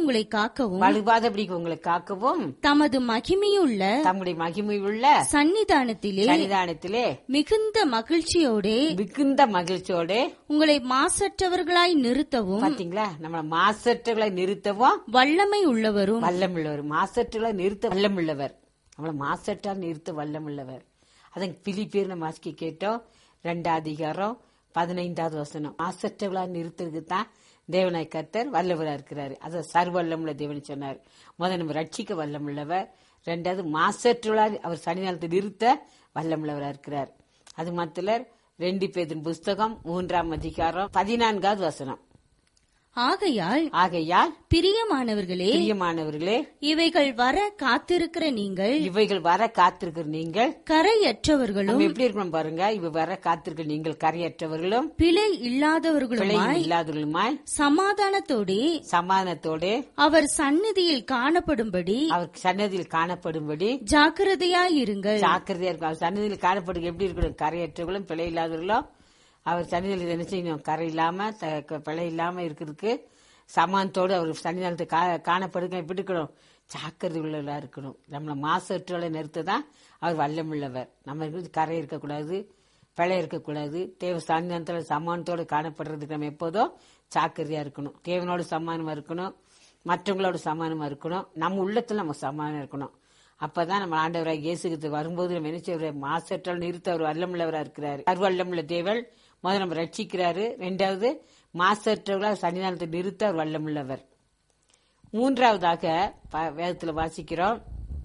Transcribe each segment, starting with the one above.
உங்களை காக்கவும் வலுவாதபடிக்கு உங்களை காக்கவும் தமது மகிமையுள்ள தம்முடைய மகிமை உள்ள சன்னிதானத்திலே சன்னிதானத்திலே மிகுந்த மகிழ்ச்சியோடே மிகுந்த மகிழ்ச்சியோட உங்களை மாசற்றவர்களாய் நிறுத்தவும் பாத்தீங்களா நம்ம மாசற்றகளை நிறுத்தவும் வல்லமை உள்ளவரும் வல்லமுள்ளவர் மாசற்றகளை நிறுத்த வல்லமுள்ளவர் நம்மள மாசற்றால் நிறுத்த வல்லமுள்ளவர் அதன் பிலிப்பேர் நம்ம வாசிக்க கேட்டோம் ரெண்டாவது அதிகாரம் பதினைந்தாவது வசனம் மாசற்றவளா நிறுத்துறதுக்கு தான் தேவனாய் கர்த்தர் வல்லவரா இருக்கிறாரு அது சர்வல்லமுள்ள தேவன் சொன்னார் முதல் நம்ம ரட்சிக்க வல்லமுள்ளவர் ரெண்டாவது மாசற்றவளா அவர் சனிநாளத்தை நிறுத்த வல்லமுள்ளவரா இருக்கிறார் அது மாத்திர ரெண்டு பேரின் புஸ்தகம் மூன்றாம் அதிகாரம் பதினான்காவது வசனம் ஆகையால் ஆகையால் பிரியமானவர்களே பிரியமானவர்களே இவைகள் வர காத்திருக்கிற நீங்கள் இவைகள் வர காத்திருக்கிற நீங்கள் கரையற்றவர்களும் நம்ம எப்படி இருக்கணும் பாருங்க இவ வர காத்திருக்க நீங்கள் கரையற்றவர்களும் பிழை பிழை இல்லாதவர்களுமாய் இல்லாதவர்களுமாய் சமாதானத்தோடே சமாதானத்தோடு அவர் சந்நிதியில் காணப்படும்படி அவர் சன்னதியில் காணப்படும்படி ஜாக்கிரதையாயிருங்கள் ஜாக்கிரதையா இருக்கும் அவர் சன்னதியில் காணப்படுங்க எப்படி இருக்கணும் கரையற்றவர்களும் பிழை இல்லாதவர்களும் அவர் சன்னதியில் என்ன செய்யணும் கரை இல்லாம த- க- பிழை இல்லாம இருக்கிறதுக்கு சமானத்தோடு அவர் சன்னிதானத்தை கா- காணப்படுங்க எப்படி இருக்கணும் ஜாக்கிரதை உள்ளவர்களா இருக்கணும் நம்மளை மாசற்றோட நிறுத்த தான் அவர் வல்லமுள்ளவர் நம்ம இருக்கிறது கரை இருக்கக்கூடாது பிழை இருக்கக்கூடாது தேவ சன்னிதானத்தோட சமானத்தோடு காணப்படுறதுக்கு நம்ம எப்போதும் ஜாக்கிரதையா இருக்கணும் தேவனோட சமானமா இருக்கணும் மற்றவங்களோட சமானமா இருக்கணும் நம்ம உள்ளத்துல நம்ம சமானம் இருக்கணும் அப்பதான் நம்ம ஆண்டவராக இயேசுக்கு வரும்போது நம்ம என்ன செய்வார் மாசற்றால் நிறுத்த அவர் வல்லமுள்ளவரா இருக்கிறாரு அருவல்லமுள்ள தேவன் முதல்ல நம்ம ரட்சிக்கிறாரு ரெண்டாவது மாசற்றவர்களா சன்னிதானத்தை நிறுத்த அவர் வல்லமுள்ளவர் மூன்றாவதாக ப- வேதத்துல வாசிக்கிறோம்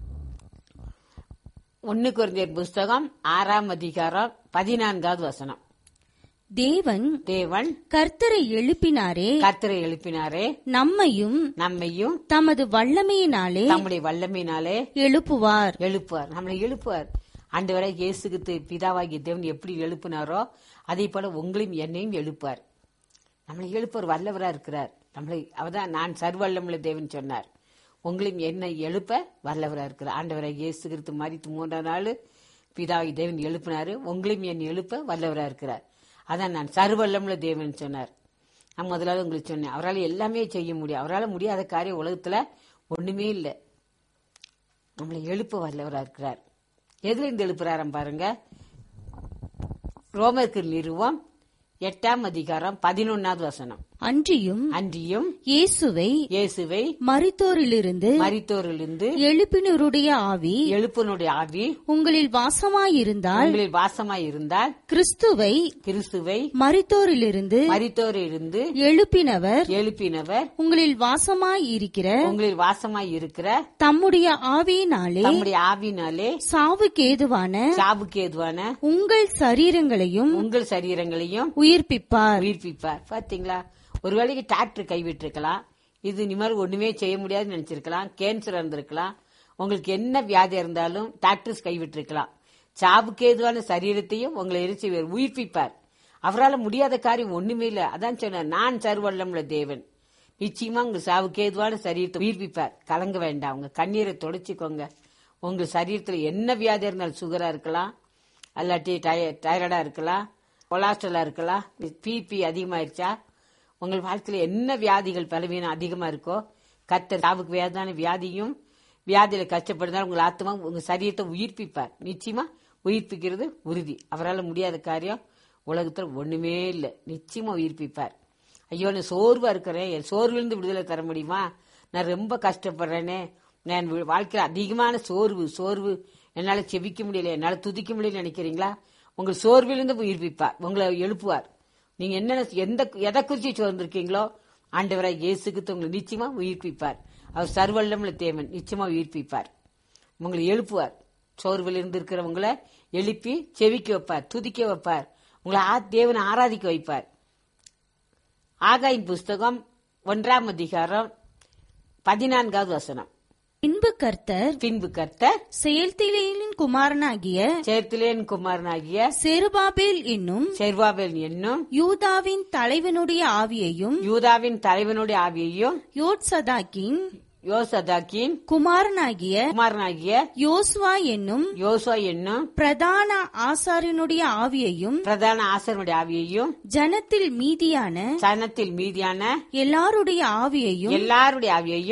ஒன்னு குறைஞ்சர் புஸ்தகம் ஆறாம் அதிகாரம் பதினான்காவது வசனம் தேவன் தேவன் கர்த்தரை எழுப்பினாரே கர்த்தரை எழுப்பினாரே நம்மையும் நம்மையும் தமது வல்லமையினாலே தம்முடைய வல்லமையினாலே எழுப்புவார் எழுப்புவார் நம்மளை எழுப்புவார் ஆண்டவரை இயேசுக்கு பிதாவாகிய தேவன் எப்படி எழுப்பினாரோ அதே போல உங்களையும் என்னையும் எழுப்புவார் நம்மளை எழுப்பவர் வல்லவரா இருக்கிறார் நம்மளை அவதான் நான் சர்வல்லமுள்ள தேவன் சொன்னார் உங்களையும் என்னை எழுப்ப வல்லவரா இருக்கிறார் ஆண்டவரை இயேசு கிறிஸ்து மறித்து மூன்றாம் நாள் பிதாவை தேவன் எழுப்பினாரு உங்களையும் என்னை எழுப்ப வல்லவரா இருக்கிறார் அதான் நான் சர்வல்லமுள்ள தேவன் சொன்னார் நான் முதலாவது உங்களுக்கு சொன்னேன் அவரால் எல்லாமே செய்ய முடியும் அவரால் முடியாத காரியம் உலகத்துல ஒண்ணுமே இல்லை நம்மளை எழுப்ப வல்லவரா இருக்கிறார் எதுல இருந்து எழுப்புறாராம் பாருங்க ரோமருக்கு நிறுவம் எட்டாம் அதிகாரம் பதினொன்னாவது வசனம் அன்றியும் அன்றியும் இயேசுவை இயேசுவை மரித்தோரிலிருந்து மரித்தோரிலிருந்து எழுப்பினருடைய ஆவி எழுப்பனுடைய ஆவி உங்களில் வாசமாயிருந்தால் உங்களில் வாசமாய் இருந்தால் கிறிஸ்துவை கிறிஸ்துவை மரித்தோரிலிருந்து மரித்தோரிலிருந்து எழுப்பினவர் எழுப்பினவர் உங்களில் வாசமாய் இருக்கிற உங்களில் வாசமாய் இருக்கிற தம்முடைய ஆவியினாலே தம்முடைய ஆவினாலே சாவுக்கு ஏதுவான சாவுக்கு ஏதுவான உங்கள் சரீரங்களையும் உங்கள் சரீரங்களையும் உயிர்ப்பிப்பார் உயிர்ப்பிப்பார் பாத்தீங்களா ஒரு வேளைக்கு டாக்டர் கைவிட்டிருக்கலாம் இது இனிமேல் ஒண்ணுமே செய்ய முடியாதுன்னு நினைச்சிருக்கலாம் கேன்சர் இருந்திருக்கலாம் உங்களுக்கு என்ன வியாதி இருந்தாலும் டாக்டர்ஸ் கைவிட்டிருக்கலாம் சாவுக்கு ஏதுவான சரீரத்தையும் உங்களை எரிச்சு உயிர்ப்பிப்பார் அவரால் முடியாத காரியம் ஒண்ணுமே இல்ல அதான் சொன்னார் நான் சர்வல்லமுள்ள தேவன் நிச்சயமா உங்க சாவுக்கு ஏதுவான சரீரத்தை உயிர்ப்பிப்பார் கலங்க வேண்டாம் உங்க கண்ணீரை தொடச்சிக்கோங்க உங்க சரீரத்துல என்ன வியாதி இருந்தாலும் சுகரா இருக்கலாம் அல்லாட்டி டைராய்டா இருக்கலாம் கொலாஸ்ட்ரலா இருக்கலாம் பிபி அதிகமாயிருச்சா உங்கள் வாழ்க்கையில என்ன வியாதிகள் பலவீனம் அதிகமா இருக்கோ கத்தர் சாவுக்கு வேதான வியாதியும் வியாதியில கஷ்டப்படுறதால உங்கள் ஆத்மா உங்க சரீரத்தை உயிர்ப்பிப்பார் நிச்சயமா உயிர்ப்பிக்கிறது உறுதி அவரால் முடியாத காரியம் உலகத்துல ஒண்ணுமே இல்லை நிச்சயமா உயிர்ப்பிப்பார் ஐயோ நான் சோர்வா இருக்கிறேன் என் சோர்விலிருந்து விடுதலை தர முடியுமா நான் ரொம்ப கஷ்டப்படுறேனே நான் வி- வாழ்க்கையில அதிகமான சோர்வு சோர்வு என்னால செவிக்க முடியல என்னால துதிக்க முடியல நினைக்கிறீங்களா உங்கள் சோர்விலிருந்து உயிர்ப்பிப்பார் உங்களை எழுப்புவார் நீங்க என்ன எந்த எதை குறிச்சு சோர்ந்திருக்கீங்களோ ஆண்டவராய் இயேசுக்கு உங்களை நிச்சயமா உயிர்ப்பிப்பார் அவர் சர்வல்லமுள்ள தேவன் நிச்சயமா உயிர்ப்பிப்பார் உங்களை எழுப்புவார் சோர்வில் இருந்து இருக்கிறவங்கள எழுப்பி செவிக்க வைப்பார் துதிக்க வைப்பார் உங்களை ஆ- தேவனை ஆராதிக்க வைப்பார் ஆகாயின் புஸ்தகம் ஒன்றாம் அதிகாரம் பதினான்காவது வசனம் பின்பு கர்த்தர் பின்பு கர்த்தர் செயல்திலேயின் குமாரனாகிய சேர்த்திலேன் குமாரனாகிய செருபாபேல் என்னும் செர்வாபேல் என்னும் யூதாவின் தலைவனுடைய ஆவியையும் யூதாவின் தலைவனுடைய ஆவியையும் யோட்சதாக்கின் யோசதாக்கின் குமாரனாகிய குமாரனாகிய யோசுவா என்னும் யோசா என்னும் பிரதான ஆசாரியனுடைய ஆவியையும் பிரதான ஆசனுடைய ஆவியையும் ஜனத்தில் மீதியான சனத்தில் மீதியான எல்லாருடைய ஆவியையும் எல்லாருடைய ஆவியையும்